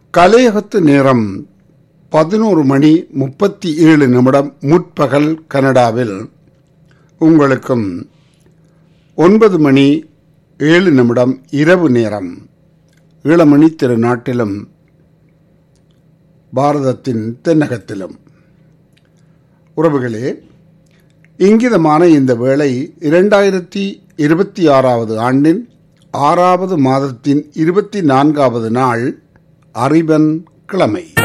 கலையகத்து நேரம் பதினோரு மணி முப்பத்தி ஏழு நிமிடம் முற்பகல் கனடாவில் உங்களுக்கும் ஒன்பது மணி ஏழு நிமிடம் இரவு நேரம் ஈழமணி திருநாட்டிலும் பாரதத்தின் தென்னகத்திலும் உறவுகளே இங்கிதமான இந்த வேளை இரண்டாயிரத்தி இருபத்தி ஆறாவது ஆண்டின் ஆறாவது மாதத்தின் இருபத்தி நான்காவது நாள் அறிவன் கிழமை